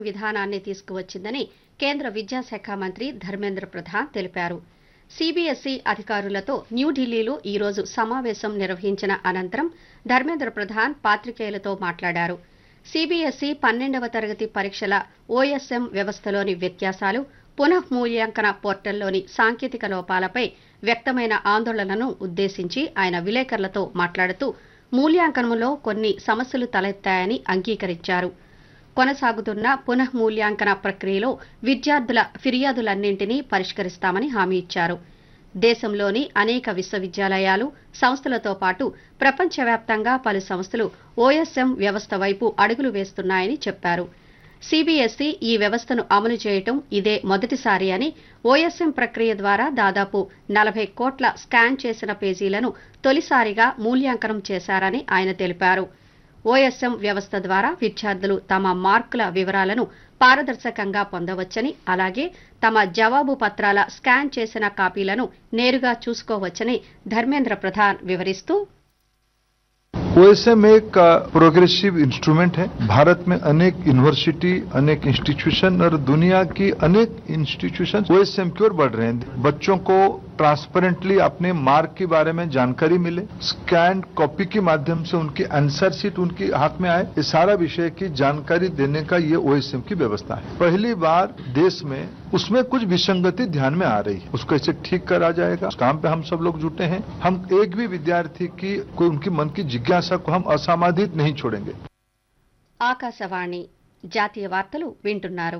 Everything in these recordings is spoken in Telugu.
విధానాన్ని తీసుకువచ్చిందని కేంద్ర విద్యాశాఖ మంత్రి ధర్మేంద్ర ప్రధాన్ తెలిపారు సిబిఎస్ఈ అధికారులతో న్యూఢిల్లీలో ఈ రోజు సమావేశం నిర్వహించిన అనంతరం ధర్మేంద్ర ప్రధాన్ పాత్రికేయులతో మాట్లాడారు సిబిఎస్ఈ పన్నెండవ తరగతి పరీక్షల ఓఎస్ఎం వ్యవస్థలోని వ్యత్యాసాలు పునఃమూల్యాంకన పోర్టల్లోని సాంకేతిక లోపాలపై వ్యక్తమైన ఆందోళనను ఉద్దేశించి ఆయన విలేకరులతో మాట్లాడుతూ మూల్యాంకనంలో కొన్ని సమస్యలు తలెత్తాయని అంగీకరించారు కొనసాగుతున్న పునఃమూల్యాంకన ప్రక్రియలో విద్యార్థుల ఫిర్యాదులన్నింటినీ పరిష్కరిస్తామని హామీ ఇచ్చారు దేశంలోని అనేక విశ్వవిద్యాలయాలు సంస్థలతో పాటు ప్రపంచవ్యాప్తంగా పలు సంస్థలు ఓఎస్ఎం వ్యవస్థ వైపు అడుగులు వేస్తున్నాయని చెప్పారు సిబిఎస్ఈ ఈ వ్యవస్థను అమలు చేయటం ఇదే మొదటిసారి అని ఓఎస్ఎం ప్రక్రియ ద్వారా దాదాపు నలభై కోట్ల స్కాన్ చేసిన పేజీలను తొలిసారిగా మూల్యాంకనం చేశారని ఆయన తెలిపారు ఓఎస్ఎం వ్యవస్థ ద్వారా విద్యార్థులు తమ మార్కుల వివరాలను పారదర్శకంగా పొందవచ్చని అలాగే తమ జవాబు పత్రాల స్కాన్ చేసిన కాపీలను నేరుగా చూసుకోవచ్చని ధర్మేంద్ర ప్రధాన్ వివరిస్తూ ओएसएम एक प्रोग्रेसिव इंस्ट्रूमेंट है भारत में अनेक यूनिवर्सिटी अनेक इंस्टीट्यूशन और दुनिया की अनेक इंस्टीट्यूशन ओएसएम की ओर बढ़ रहे हैं बच्चों को ट्रांसपेरेंटली अपने मार्क के बारे में जानकारी मिले स्कैन कॉपी के माध्यम से उनकी आंसर शीट उनके हाथ में आए ये सारा विषय की जानकारी देने का ये ओएसएम की व्यवस्था है पहली बार देश में उसमें कुछ विसंगति ध्यान में आ रही है उसको कैसे ठीक करा जाएगा उस काम पे हम सब लोग जुटे हैं हम एक भी विद्यार्थी की कोई उनकी मन की जिज्ञासा को हम असामाधित नहीं छोड़ेंगे ఆకాశవాణి జాతీయ వార్తలు వింటున్నారు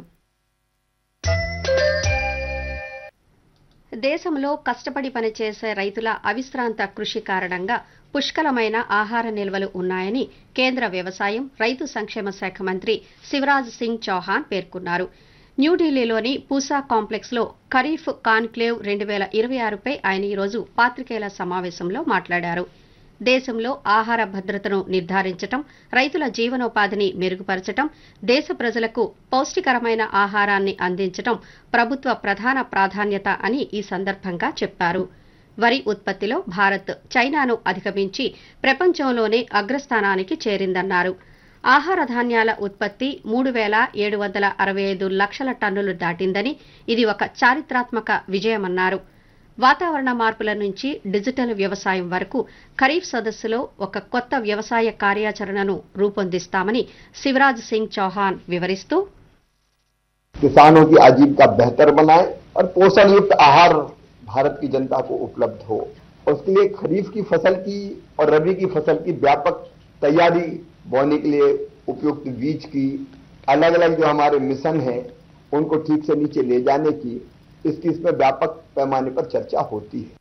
దేశంలో కష్టపడి పనిచేసే రైతుల అవిశ్రాంత కృషి కారణంగా పుష్కలమైన ఆహార నిల్వలు ఉన్నాయని కేంద్ర వ్యవసాయం రైతు సంక్షేమ శాఖ మంత్రి శివరాజ్ సింగ్ చౌహాన్ పేర్కొన్నారు న్యూఢిల్లీలోని పూసా కాంప్లెక్స్ లో ఖరీఫ్ కాన్క్లేవ్ రెండు వేల ఇరవై ఆరుపై ఆయన ఈరోజు పాత్రికేయుల సమావేశంలో మాట్లాడారు దేశంలో ఆహార భద్రతను నిర్ధారించటం రైతుల జీవనోపాధిని మెరుగుపరచటం దేశ ప్రజలకు పౌష్టికరమైన ఆహారాన్ని అందించటం ప్రభుత్వ ప్రధాన ప్రాధాన్యత అని ఈ సందర్భంగా చెప్పారు వరి ఉత్పత్తిలో భారత్ చైనాను అధిగమించి ప్రపంచంలోనే అగ్రస్థానానికి చేరిందన్నారు ఆహార ధాన్యాల ఉత్పత్తి మూడు వేల ఏడు వందల అరవై ఐదు లక్షల టన్నులు దాటిందని ఇది ఒక చారిత్రాత్మక విజయమన్నారు వాతావరణ మార్పుల నుంచి డిజిటల్ వ్యవసాయం వరకు ఖరీఫ్ సదస్సులో ఒక కొత్త వ్యవసాయ కార్యాచరణను రూపొందిస్తామని శివరాజ్ సింగ్ చౌహాన్ వివరిస్తూ किसानों की आजीविका बेहतर बनाए और पोषण युक्त आहार भारत की जनता को उपलब्ध हो और उसके लिए खरीफ की फसल की और रबी की फसल की व्यापक तैयारी बोने के लिए उपयुक्त बीज की अलग अलग जो हमारे मिशन हैं उनको ठीक से नीचे ले जाने की इसकी इसमें व्यापक पैमाने पर चर्चा होती है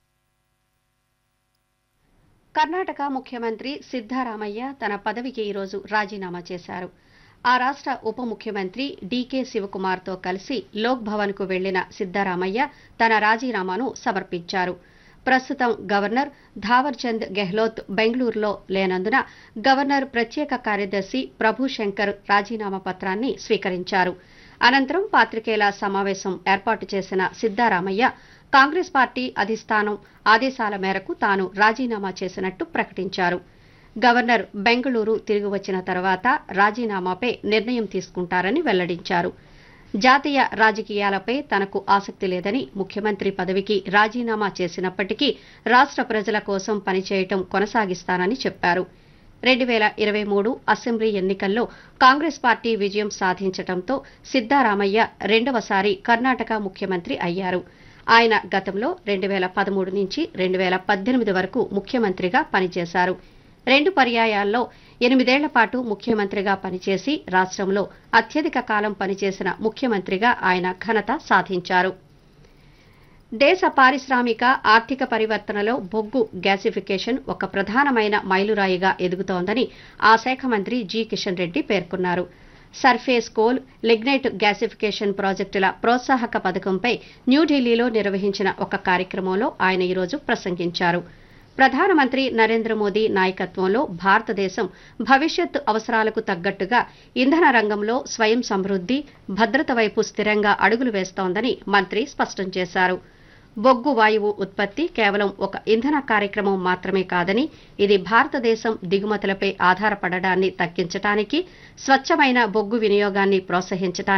కర్ణాటక ముఖ్యమంత్రి సిద్దరామయ్య తన పదవికి ఈరోజు రాజీనామా చేశారు ఆ రాష్ట్ర ఉప ముఖ్యమంత్రి డీకే శివకుమార్తో కలిసి లోక్ భవన్కు వెళ్లిన సిద్దరామయ్య తన రాజీనామాను సమర్పించారు ప్రస్తుతం గవర్నర్ ధావర్చంద్ గెహ్లోత్ బెంగళూరులో లేనందున గవర్నర్ ప్రత్యేక కార్యదర్శి ప్రభు శంకర్ రాజీనామా పత్రాన్ని స్వీకరించారు అనంతరం పాత్రికేయుల సమావేశం ఏర్పాటు చేసిన సిద్దారామయ్య కాంగ్రెస్ పార్టీ అధిష్టానం ఆదేశాల మేరకు తాను రాజీనామా చేసినట్టు ప్రకటించారు గవర్నర్ బెంగళూరు తిరిగి వచ్చిన తర్వాత రాజీనామాపై నిర్ణయం తీసుకుంటారని వెల్లడించారు జాతీయ రాజకీయాలపై తనకు ఆసక్తి లేదని ముఖ్యమంత్రి పదవికి రాజీనామా చేసినప్పటికీ రాష్ట్ర ప్రజల కోసం పనిచేయటం కొనసాగిస్తానని చెప్పారు రెండు వేల ఇరవై మూడు అసెంబ్లీ ఎన్నికల్లో కాంగ్రెస్ పార్టీ విజయం సాధించడంతో సిద్దారామయ్య రెండవసారి కర్ణాటక ముఖ్యమంత్రి అయ్యారు ఆయన గతంలో రెండు వేల పదమూడు నుంచి రెండు వేల పద్దెనిమిది వరకు ముఖ్యమంత్రిగా పనిచేశారు రెండు పర్యాయాల్లో ఎనిమిదేళ్ల పాటు ముఖ్యమంత్రిగా పనిచేసి రాష్ట్రంలో అత్యధిక కాలం పనిచేసిన ముఖ్యమంత్రిగా ఆయన ఘనత సాధించారు దేశ పారిశ్రామిక ఆర్థిక పరివర్తనలో బొగ్గు గ్యాసిఫికేషన్ ఒక ప్రధానమైన మైలురాయిగా ఎదుగుతోందని ఆ శాఖ మంత్రి జి కిషన్ రెడ్డి పేర్కొన్నారు సర్ఫేస్ కోల్ లిగ్నైట్ గ్యాసిఫికేషన్ ప్రాజెక్టుల ప్రోత్సాహక పథకంపై న్యూఢిల్లీలో నిర్వహించిన ఒక కార్యక్రమంలో ఆయన ఈరోజు ప్రసంగించారు ప్రధానమంత్రి నరేంద్ర మోదీ నాయకత్వంలో భారతదేశం భవిష్యత్ అవసరాలకు తగ్గట్టుగా ఇంధన రంగంలో స్వయం సమృద్ది భద్రత వైపు స్థిరంగా అడుగులు వేస్తోందని మంత్రి స్పష్టం చేశారు బొగ్గు వాయువు ఉత్పత్తి కేవలం ఒక ఇంధన కార్యక్రమం మాత్రమే కాదని ఇది భారతదేశం దిగుమతులపై ఆధారపడడాన్ని తగ్గించడానికి స్వచ్ఛమైన బొగ్గు వినియోగాన్ని ప్రోత్సహించడానికి